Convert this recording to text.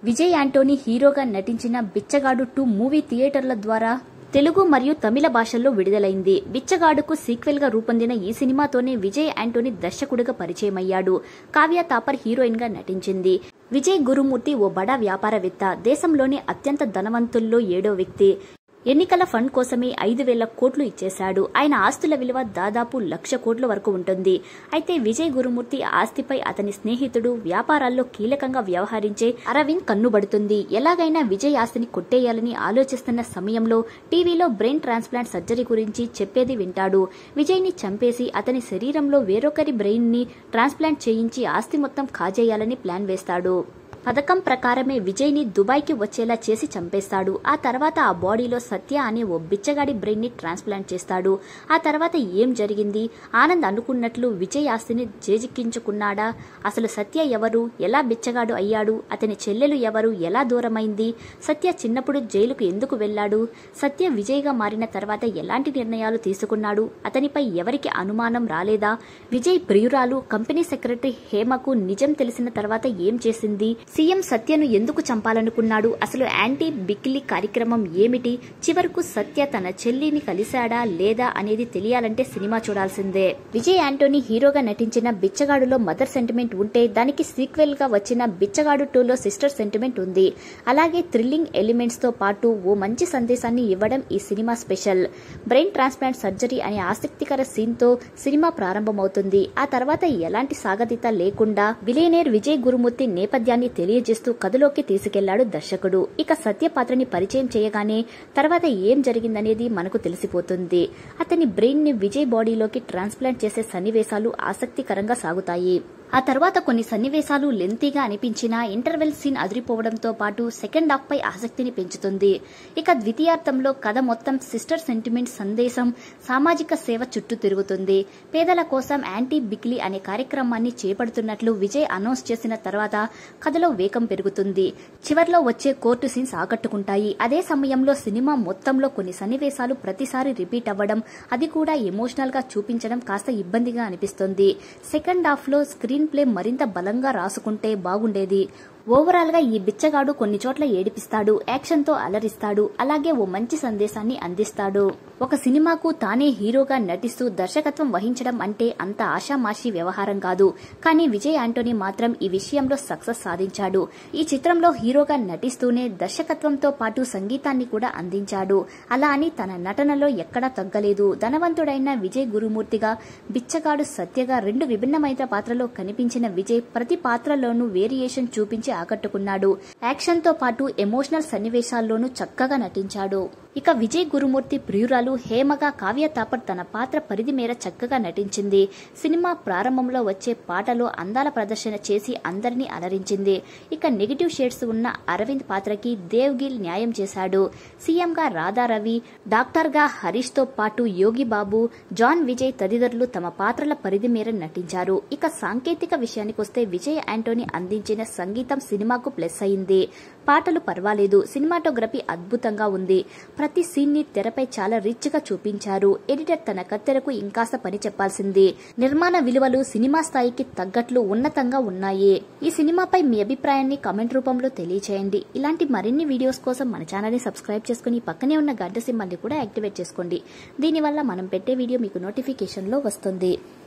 Vijay Anthony హీరోగా నటించిన బిచ్చగాడు టూ మూవీ థియేటర్ల ద్వారా తెలుగు మరియు తమిళ భాషల్లో విడుదలైంది బిచ్చగాడుకు సీక్వెల్ గా రూపొందిన ఈ సినిమాతోనే విజయ్ యాంటోనీ దర్శకుడిగా పరిచయమయ్యాడు కావ్య తాపర్ హీరోయిన్ గా నటించింది విజయ్ గురుమూర్తి ఓ బడా వ్యాపారవేత్త దేశంలోని అత్యంత ధనవంతుల్లో ఏడో వ్యక్తి ఎన్నికల ఫండ్ కోసమే ఐదు వేల కోట్లు ఇచ్చేశాడు ఆయన ఆస్తుల విలువ దాదాపు లక్ష కోట్ల వరకు ఉంటుంది అయితే విజయ్ గురుమూర్తి ఆస్తిపై అతని స్నేహితుడు వ్యాపారాల్లో కీలకంగా వ్యవహరించే అరవింద్ కన్నుబడుతుంది ఎలాగైనా విజయ్ ఆస్తిని కొట్టేయాలని ఆలోచిస్తున్న సమయంలో టీవీలో బ్రెయిన్ ట్రాన్స్ప్లాంట్ సర్జరీ గురించి చెప్పేది వింటాడు విజయ్ని చంపేసి అతని శరీరంలో వేరొకరి బ్రెయిన్ ని ట్రాన్స్ప్లాంట్ చేయించి ఆస్తి మొత్తం కాజేయాలని ప్లాన్ వేస్తాడు పథకం ప్రకారమే విజయ్ని దుబాయ్కి వచ్చేలా చేసి చంపేస్తాడు ఆ తర్వాత ఆ బాడీలో సత్య అనే ఓ బిచ్చగాడి బ్రెయిన్ ని ట్రాన్స్ప్లాంట్ చేస్తాడు ఆ తర్వాత ఏం జరిగింది ఆనంద్ అనుకున్నట్లు విజయ్ ఆస్తిని చేజిక్కించుకున్నాడా అసలు సత్య ఎవరు ఎలా బిచ్చగాడు అయ్యాడు అతని చెల్లెలు ఎవరు ఎలా దూరమైంది సత్య చిన్నప్పుడు జైలుకు ఎందుకు వెళ్లాడు సత్య విజయ్గా మారిన తర్వాత ఎలాంటి నిర్ణయాలు తీసుకున్నాడు అతనిపై ఎవరికి అనుమానం రాలేదా విజయ్ ప్రియురాలు కంపెనీ సెక్రటరీ హేమకు నిజం తెలిసిన తర్వాత ఏం చేసింది సీఎం సత్యను ఎందుకు చంపాలనుకున్నాడు అసలు యాంటీ బిక్లీ కార్యక్రమం ఏమిటి చివరకు సత్య తన చెల్లిని కలిశాడా లేదా అనేది తెలియాలంటే సినిమా చూడాల్సిందే విజయ్ యాంటోనీ హీరోగా నటించిన బిచ్చగాడులో మదర్ సెంటిమెంట్ ఉంటే దానికి సీక్వెల్ గా వచ్చిన బిచ్చగాడు టూలో సిస్టర్ సెంటిమెంట్ ఉంది అలాగే థ్రిల్లింగ్ ఎలిమెంట్స్ తో పాటు ఓ మంచి సందేశాన్ని ఇవ్వడం ఈ cinema special brain transplant surgery అనే ఆసక్తికర సీన్ తో సినిమా ప్రారంభమవుతుంది ఆ తర్వాత ఎలాంటి సాగతీత లేకుండా విలేనేర్ విజయ్ గురుమూర్తి నేపథ్యాన్ని తెలియజేస్తూ కథలోకి తీసుకెళ్లాడు దర్శకుడు ఇక సత్య పాత్రని పరిచయం చేయగానే తర్వాత ఏం జరిగిందనేది మనకు తెలిసిపోతుంది అతని బ్రెయిన్ ని విజయ్ బాడీలోకి ట్రాన్స్ప్లాంట్ చేసే సన్నివేశాలు ఆసక్తికరంగా సాగుతాయి ఆ తర్వాత కొన్ని సన్నివేశాలు లెంతీగా అనిపించినా ఇంటర్వెల్ సీన్ అదిరిపోవడంతో పాటు సెకండ్ హాఫ్ పై ఆసక్తిని పెంచుతుంది ఇక ద్వితీయార్థంలో కథ మొత్తం సిస్టర్ సెంటిమెంట్ సందేశం సామాజిక సేవ చుట్టూ తిరుగుతుంది పేదల కోసం యాంటీ బిక్లీ అనే కార్యక్రమాన్ని చేపడుతున్నట్లు విజయ్ అనౌన్స్ చేసిన తర్వాత కథలో వేగం పెరుగుతుంది చివర్లో వచ్చే కోర్టు సీన్స్ ఆకట్టుకుంటాయి అదే సమయంలో సినిమా మొత్తంలో కొన్ని సన్నివేశాలు ప్రతిసారి రిపీట్ అవ్వడం అది కూడా ఎమోషనల్ గా చూపించడం కాస్త ఇబ్బందిగా అనిపిస్తుంది సెకండ్ హాఫ్ లో స్క్రీన్ ప్లే మరింత బలంగా రాసుకుంటే బాగుండేది ఓవరాల్ గా ఈ బిచ్చగాడు కొన్ని చోట్ల ఏడిపిస్తాడు యాక్షన్ తో అలరిస్తాడు అలాగే ఓ మంచి సందేశాన్ని అందిస్తాడు ఒక సినిమాకు తానే హీరోగా నటిస్తూ దర్శకత్వం వహించడం అంటే అంత ఆషామాషి వ్యవహారం కాదు కానీ విజయ్ ఆంటోనీ మాత్రం ఈ విషయంలో సక్సెస్ సాధించాడు ఈ చిత్రంలో హీరోగా నటిస్తూనే దర్శకత్వంతో పాటు సంగీతాన్ని కూడా అందించాడు అలా అని తన నటనలో ఎక్కడా తగ్గలేదు ధనవంతుడైన విజయ్ గురుమూర్తిగా బిచ్చగాడు సత్యగా రెండు విభిన్నమైన పాత్రలో కనిపించిన విజయ్ ప్రతి పాత్రలోనూ వేరియేషన్ చూపించి ఆకట్టుకున్నాడు యాక్షన్ తో పాటు ఎమోషనల్ సన్నివేశాల్లోనూ చక్కగా నటించాడు ఇక విజయ్ గురుమూర్తి ప్రియురాలు హేమగా కావ్య తాపర్ తన పాత్ర పరిధి మేర చక్కగా నటించింది సినిమా ప్రారంభంలో వచ్చే పాటలో అందాల ప్రదర్శన చేసి అందరినీ అలరించింది ఇక నెగిటివ్ షేడ్స్ ఉన్న అరవింద్ పాత్రకి దేవ్ గిల్ న్యాయం చేశాడు సీఎంగా రాధారవి డాక్టర్గా హరీష్ తో పాటు యోగి బాబు జాన్ విజయ్ తదితరులు తమ పాత్రల పరిధి మేర నటించారు ఇక సాంకేతిక విషయానికొస్తే విజయ్ యాంటోనీ అందించిన సంగీతం సినిమాకు ప్లస్ అయింది పాటలు పర్వాలేదు సినిమాటోగ్రఫీ అద్భుతంగా ఉంది ప్రతి సీన్ ని తెరపై చాలా రిచ్ గా చూపించారు ఎడిటర్ తన కత్తెరకు ఇంకాస్త పని చెప్పాల్సింది నిర్మాణ విలువలు సినిమా స్థాయికి తగ్గట్లు ఉన్నతంగా ఉన్నాయి ఈ సినిమాపై మీ అభిప్రాయాన్ని కామెంట్ రూపంలో తెలియచేయండి ఇలాంటి మరిన్ని వీడియోస్ కోసం మన ఛానల్ ని సబ్స్క్రైబ్ చేసుకుని పక్కనే ఉన్న గంట సింబల్ని కూడా యాక్టివేట్ చేసుకోండి దీనివల్ల మనం పెట్టే వీడియో మీకు నోటిఫికేషన్ లో వస్తుంది